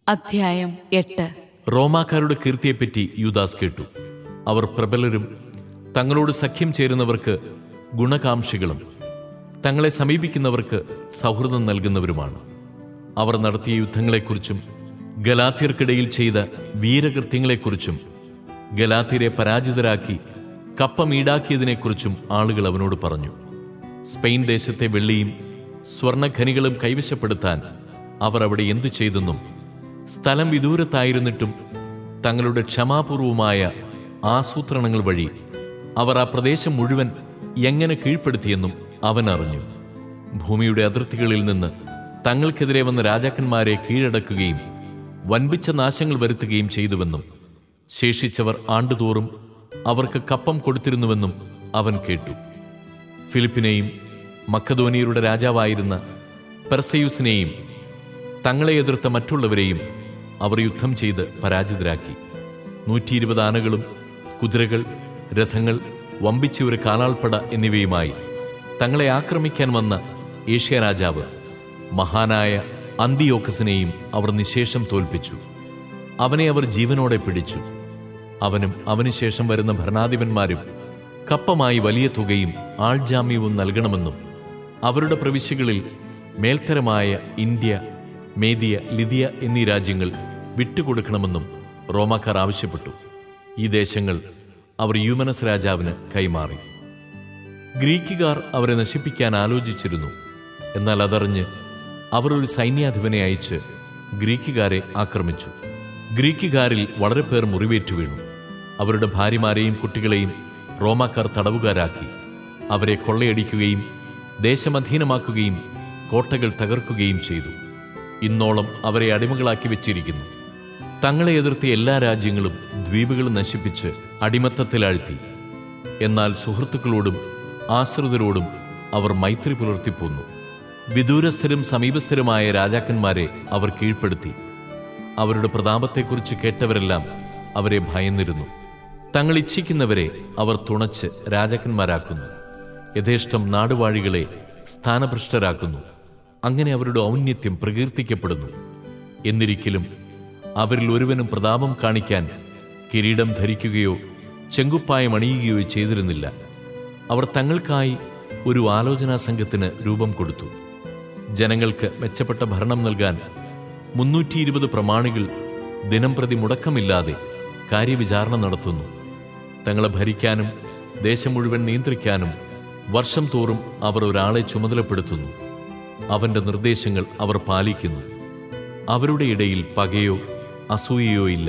അധ്യായം എട്ട് റോമാക്കാരുടെ കീർത്തിയെപ്പറ്റി യൂദാസ് കേട്ടു അവർ പ്രബലരും തങ്ങളോട് സഖ്യം ചേരുന്നവർക്ക് ഗുണകാംക്ഷികളും തങ്ങളെ സമീപിക്കുന്നവർക്ക് സൗഹൃദം നൽകുന്നവരുമാണ് അവർ നടത്തിയ യുദ്ധങ്ങളെക്കുറിച്ചും ഗലാത്യർക്കിടയിൽ ചെയ്ത വീരകൃത്യങ്ങളെക്കുറിച്ചും ഗലാത്യരെ പരാജിതരാക്കി കപ്പമീടാക്കിയതിനെക്കുറിച്ചും ആളുകൾ അവനോട് പറഞ്ഞു സ്പെയിൻ ദേശത്തെ വെള്ളിയും സ്വർണഖനികളും കൈവശപ്പെടുത്താൻ അവർ അവിടെ എന്തു ചെയ്തെന്നും സ്ഥലം വിദൂരത്തായിരുന്നിട്ടും തങ്ങളുടെ ക്ഷമാപൂർവമായ ആസൂത്രണങ്ങൾ വഴി അവർ ആ പ്രദേശം മുഴുവൻ എങ്ങനെ കീഴ്പ്പെടുത്തിയെന്നും അവൻ അറിഞ്ഞു ഭൂമിയുടെ അതിർത്തികളിൽ നിന്ന് തങ്ങൾക്കെതിരെ വന്ന രാജാക്കന്മാരെ കീഴടക്കുകയും വൻപിച്ച നാശങ്ങൾ വരുത്തുകയും ചെയ്തുവെന്നും ശേഷിച്ചവർ ആണ്ടുതോറും അവർക്ക് കപ്പം കൊടുത്തിരുന്നുവെന്നും അവൻ കേട്ടു ഫിലിപ്പിനെയും മക്കധോനിയരുടെ രാജാവായിരുന്ന പെർസയൂസിനെയും തങ്ങളെ എതിർത്ത മറ്റുള്ളവരെയും അവർ യുദ്ധം ചെയ്ത് പരാജിതരാക്കി നൂറ്റി ഇരുപത് ആനകളും കുതിരകൾ രഥങ്ങൾ വമ്പിച്ച ഒരു കാലാൾപ്പട എന്നിവയുമായി തങ്ങളെ ആക്രമിക്കാൻ വന്ന ഏഷ്യ രാജാവ് മഹാനായ അന്തിയോക്കസിനെയും അവർ നിശേഷം തോൽപ്പിച്ചു അവനെ അവർ ജീവനോടെ പിടിച്ചു അവനും അവനുശേഷം വരുന്ന ഭരണാധിപന്മാരും കപ്പമായി വലിയ തുകയും ആൾജാമ്യവും നൽകണമെന്നും അവരുടെ പ്രവിശ്യകളിൽ മേൽത്തരമായ ഇന്ത്യ മേദിയ ലിതിയ എന്നീ രാജ്യങ്ങൾ വിട്ടുകൊടുക്കണമെന്നും റോമാക്കാർ ആവശ്യപ്പെട്ടു ഈ ദേശങ്ങൾ അവർ യൂമനസ് രാജാവിന് കൈമാറി ഗ്രീക്കുകാർ അവരെ നശിപ്പിക്കാൻ ആലോചിച്ചിരുന്നു എന്നാൽ അതറിഞ്ഞ് അവർ ഒരു സൈന്യാധിപനെ അയച്ച് ഗ്രീക്കുകാരെ ആക്രമിച്ചു ഗ്രീക്കുകാരിൽ വളരെ പേർ മുറിവേറ്റു വീണു അവരുടെ ഭാര്യമാരെയും കുട്ടികളെയും റോമാക്കാർ തടവുകാരാക്കി അവരെ കൊള്ളയടിക്കുകയും ദേശമധീനമാക്കുകയും കോട്ടകൾ തകർക്കുകയും ചെയ്തു ഇന്നോളം അവരെ അടിമകളാക്കി വെച്ചിരിക്കുന്നു തങ്ങളെ എതിർത്ത എല്ലാ രാജ്യങ്ങളും ദ്വീപുകളും നശിപ്പിച്ച് അടിമത്തത്തിലാഴ്ത്തി എന്നാൽ സുഹൃത്തുക്കളോടും ആശ്രിതരോടും അവർ മൈത്രി പുലർത്തിപ്പോന്നു വിദൂരസ്ഥരും സമീപസ്ഥരുമായ രാജാക്കന്മാരെ അവർ കീഴ്പ്പെടുത്തി അവരുടെ പ്രതാപത്തെക്കുറിച്ച് കേട്ടവരെല്ലാം അവരെ ഭയന്നിരുന്നു തങ്ങൾ ഇച്ഛിക്കുന്നവരെ അവർ തുണച്ച് രാജാക്കന്മാരാക്കുന്നു യഥേഷ്ടം നാടുവാഴികളെ സ്ഥാനഭ്രഷ്ടരാക്കുന്നു അങ്ങനെ അവരുടെ ഔന്നത്യം പ്രകീർത്തിക്കപ്പെടുന്നു എന്നിരിക്കലും അവരിൽ ഒരുവനും പ്രതാപം കാണിക്കാൻ കിരീടം ധരിക്കുകയോ ചെങ്കുപ്പായം അണിയുകയോ ചെയ്തിരുന്നില്ല അവർ തങ്ങൾക്കായി ഒരു ആലോചനാ സംഘത്തിന് രൂപം കൊടുത്തു ജനങ്ങൾക്ക് മെച്ചപ്പെട്ട ഭരണം നൽകാൻ മുന്നൂറ്റി ഇരുപത് പ്രമാണികൾ ദിനംപ്രതി മുടക്കമില്ലാതെ കാര്യവിചാരണ നടത്തുന്നു തങ്ങളെ ഭരിക്കാനും ദേശം മുഴുവൻ നിയന്ത്രിക്കാനും വർഷം തോറും അവർ ഒരാളെ ചുമതലപ്പെടുത്തുന്നു അവന്റെ നിർദ്ദേശങ്ങൾ അവർ പാലിക്കുന്നു അവരുടെ ഇടയിൽ പകയോ അസൂയയോ ഇല്ല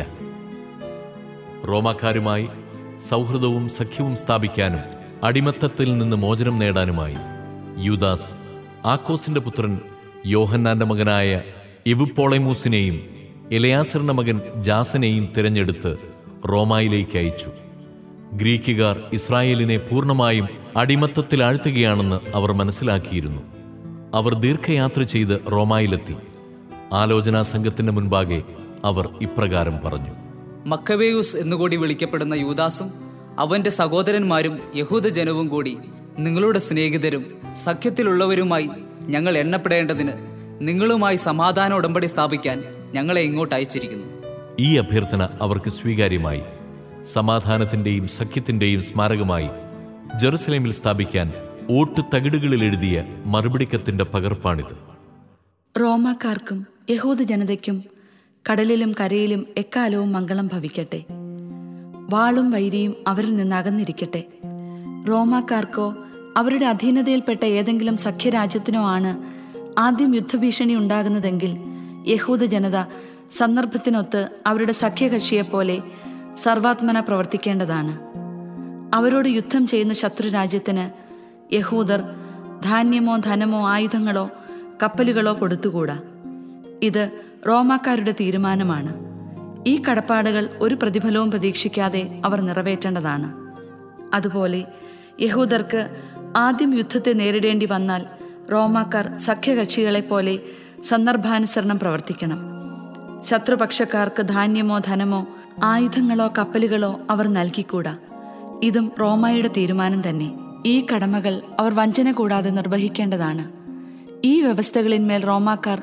റോമാക്കാരുമായി സൗഹൃദവും സഖ്യവും സ്ഥാപിക്കാനും അടിമത്തത്തിൽ നിന്ന് മോചനം നേടാനുമായി യൂദാസ് ആക്കോസിന്റെ പുത്രൻ യോഹന്നാന്റെ മകനായ ഇവുപ്പോളൈമൂസിനെയും എലയാസറിന്റെ മകൻ ജാസനെയും തിരഞ്ഞെടുത്ത് റോമായിലേക്ക് അയച്ചു ഗ്രീക്കുകാർ ഇസ്രായേലിനെ പൂർണ്ണമായും അടിമത്തത്തിൽ ആഴ്ത്തുകയാണെന്ന് അവർ മനസ്സിലാക്കിയിരുന്നു അവർ ദീർഘയാത്ര ചെയ്ത് റോമായിലെത്തി ആലോചനാ സംഘത്തിന്റെ മുൻപാകെ അവർ ഇപ്രകാരം പറഞ്ഞു മക്കവേയൂസ് എന്നുകൂടി വിളിക്കപ്പെടുന്ന യൂദാസും അവന്റെ സഹോദരന്മാരും യഹൂദ ജനവും കൂടി നിങ്ങളുടെ സ്നേഹിതരും സഖ്യത്തിലുള്ളവരുമായി ഞങ്ങൾ എണ്ണപ്പെടേണ്ടതിന് നിങ്ങളുമായി സമാധാന ഉടമ്പടി സ്ഥാപിക്കാൻ ഞങ്ങളെ ഇങ്ങോട്ട് അയച്ചിരിക്കുന്നു ഈ അഭ്യർത്ഥന അവർക്ക് സ്വീകാര്യമായി സമാധാനത്തിന്റെയും സഖ്യത്തിന്റെയും സ്മാരകമായി ജെറുസലേമിൽ സ്ഥാപിക്കാൻ ഓട്ടുതകിടുകളിൽ എഴുതിയ മറുപടിക്കത്തിന്റെ പകർപ്പാണിത് റോമാക്കാർക്കും യഹൂദ ജനതയ്ക്കും കടലിലും കരയിലും എക്കാലവും മംഗളം ഭവിക്കട്ടെ വാളും വൈരിയും അവരിൽ നിന്ന് അകന്നിരിക്കട്ടെ റോമാക്കാർക്കോ അവരുടെ അധീനതയിൽപ്പെട്ട ഏതെങ്കിലും സഖ്യരാജ്യത്തിനോ ആണ് ആദ്യം യുദ്ധഭീഷണി ഉണ്ടാകുന്നതെങ്കിൽ യഹൂദ ജനത സന്ദർഭത്തിനൊത്ത് അവരുടെ സഖ്യകക്ഷിയെപ്പോലെ സർവാത്മന പ്രവർത്തിക്കേണ്ടതാണ് അവരോട് യുദ്ധം ചെയ്യുന്ന ശത്രുരാജ്യത്തിന് യഹൂദർ ധാന്യമോ ധനമോ ആയുധങ്ങളോ കപ്പലുകളോ കൊടുത്തുകൂടാ ഇത് റോമാക്കാരുടെ തീരുമാനമാണ് ഈ കടപ്പാടുകൾ ഒരു പ്രതിഫലവും പ്രതീക്ഷിക്കാതെ അവർ നിറവേറ്റേണ്ടതാണ് അതുപോലെ യഹൂദർക്ക് ആദ്യം യുദ്ധത്തെ നേരിടേണ്ടി വന്നാൽ റോമാക്കാർ സഖ്യകക്ഷികളെപ്പോലെ സന്ദർഭാനുസരണം പ്രവർത്തിക്കണം ശത്രുപക്ഷക്കാർക്ക് ധാന്യമോ ധനമോ ആയുധങ്ങളോ കപ്പലുകളോ അവർ നൽകിക്കൂടാ ഇതും റോമായുടെ തീരുമാനം തന്നെ ഈ കടമകൾ അവർ വഞ്ചന കൂടാതെ നിർവഹിക്കേണ്ടതാണ് ഈ വ്യവസ്ഥകളിന്മേൽ റോമാക്കാർ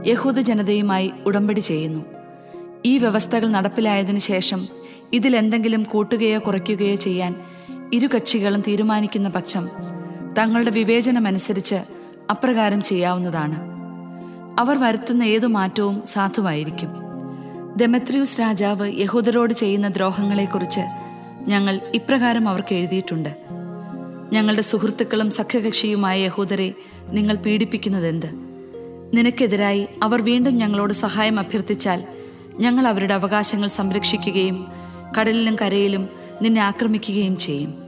യഹൂദ ജനതയുമായി ഉടമ്പടി ചെയ്യുന്നു ഈ വ്യവസ്ഥകൾ നടപ്പിലായതിനു ശേഷം ഇതിലെന്തെങ്കിലും കൂട്ടുകയോ കുറയ്ക്കുകയോ ചെയ്യാൻ ഇരു കക്ഷികളും തീരുമാനിക്കുന്ന പക്ഷം തങ്ങളുടെ വിവേചനമനുസരിച്ച് അപ്രകാരം ചെയ്യാവുന്നതാണ് അവർ വരുത്തുന്ന ഏതു മാറ്റവും സാധുവായിരിക്കും ദെമത്രിയൂസ് രാജാവ് യഹൂദരോട് ചെയ്യുന്ന ദ്രോഹങ്ങളെക്കുറിച്ച് ഞങ്ങൾ ഇപ്രകാരം അവർക്ക് എഴുതിയിട്ടുണ്ട് ഞങ്ങളുടെ സുഹൃത്തുക്കളും സഖ്യകക്ഷിയുമായ യഹൂദരെ നിങ്ങൾ പീഡിപ്പിക്കുന്നതെന്ത് നിനക്കെതിരായി അവർ വീണ്ടും ഞങ്ങളോട് സഹായം അഭ്യർത്ഥിച്ചാൽ ഞങ്ങൾ അവരുടെ അവകാശങ്ങൾ സംരക്ഷിക്കുകയും കടലിലും കരയിലും നിന്നെ ആക്രമിക്കുകയും ചെയ്യും